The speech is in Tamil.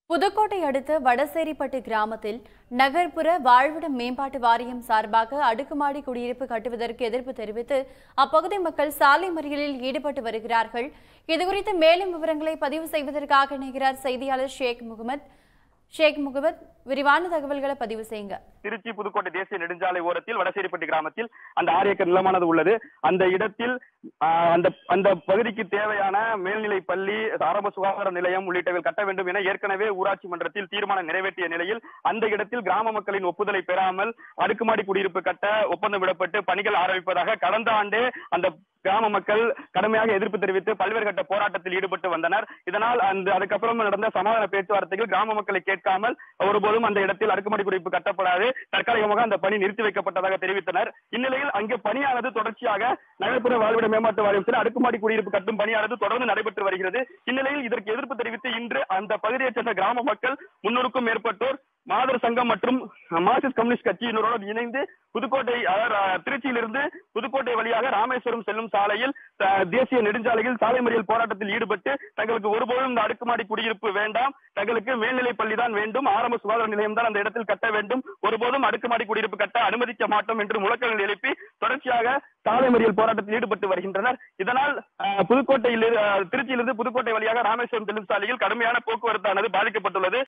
புதுக்கோட்டை அடுத்த வடசேரிப்பட்டு கிராமத்தில் நகர்ப்புற வாழ்விட மேம்பாட்டு வாரியம் சார்பாக அடுக்குமாடி குடியிருப்பு கட்டுவதற்கு எதிர்ப்பு தெரிவித்து அப்பகுதி மக்கள் சாலை மறியலில் ஈடுபட்டு வருகிறார்கள் இதுகுறித்து மேலும் விவரங்களை பதிவு செய்வதற்காக இணைகிறார் செய்தியாளர் ஷேக் முகமது ஷேக் முகமது விரிவான தகவல்களை பதிவு செய்யுங்க திருச்சி புதுக்கோட்டை தேசிய நெடுஞ்சாலை ஓரத்தில் வடசேரிப்பட்டி கிராமத்தில் அந்த ஆறு ஏக்கர் நிலமானது உள்ளது அந்த இடத்தில் ஆஹ், அந்த அந்த பகுதிக்கு தேவையான மேல்நிலை பள்ளி ஆரம்ப சுகாதார நிலையம் உள்ளிட்டவை கட்ட வேண்டும் என ஏற்கனவே ஊராட்சி மன்றத்தில் தீர்மானம் நிறைவேற்றிய நிலையில் அந்த இடத்தில் கிராம மக்களின் ஒப்புதலை பெறாமல் அடுக்குமாடி குடியிருப்பு கட்ட ஒப்பந்தம் விடப்பட்டு பணிகள் ஆரம்பிப்பதாக கடந்த ஆண்டே அந்த கிராம மக்கள் கடுமையாக எதிர்ப்பு தெரிவித்து பல்வேறு கட்ட போராட்டத்தில் ஈடுபட்டு வந்தனர் இதனால் அந்த அதுக்கப்புறம் நடந்த சமாதான பேச்சுவார்த்தையில் கிராம மக்களை கேட்காமல் ஒருபோதும் அந்த இடத்தில் அடுக்குமாடி குடியிருப்பு கட்டப்படாது தற்காலிகமாக அந்த பணி நிறுத்தி வைக்கப்பட்டதாக தெரிவித்தனர் இந்நிலையில் அங்கு பணியானது தொடர்ச்சியாக நகர்ப்புற வாழ்விட மேம்பாட்டு வாரியத்தில் அடுக்குமாடி குடியிருப்பு கட்டும் பணியானது தொடர்ந்து நடைபெற்று வருகிறது இந்நிலையில் இதற்கு எதிர்ப்பு தெரிவித்து இன்று அந்த பகுதியைச் சேர்ந்த கிராம மக்கள் முன்னூறுக்கும் மேற்பட்டோர் மாதர் சங்கம் மற்றும் மார்க்சிஸ்ட் கம்யூனிஸ்ட் கட்சியினரோடு இணைந்து புதுக்கோட்டை அதாவது, அஹ், திருச்சியிலிருந்து புதுக்கோட்டை வழியாக ராமேஸ்வரம் செல்லும் சாலையில் அஹ், தேசிய நெடுஞ்சாலையில் சாலை மறியல் போராட்டத்தில் ஈடுபட்டு தங்களுக்கு ஒருபோதும் இந்த அடுக்குமாடி குடியிருப்பு வேண்டாம் தங்களுக்கு மேல்நிலை பள்ளி தான் வேண்டும் ஆரம்ப சுகாதார நிலையம் தான் அந்த இடத்தில் கட்ட வேண்டும் ஒருபோதும் அடுக்குமாடி குடியிருப்பு கட்ட அனுமதிக்க மாட்டோம் என்று முழக்கங்கள் எழுப்பி தொடர்ச்சியாக சாலை மறியல் போராட்டத்தில் ஈடுபட்டு வருகின்றனர் இதனால் அஹ், புதுக்கோட்டையில் அஹ், திருச்சியிலிருந்து புதுக்கோட்டை வழியாக ராமேஸ்வரம் செல்லும் சாலையில் கடுமையான போக்குவரத்தானது பாதிக்கப்பட்டுள்ளது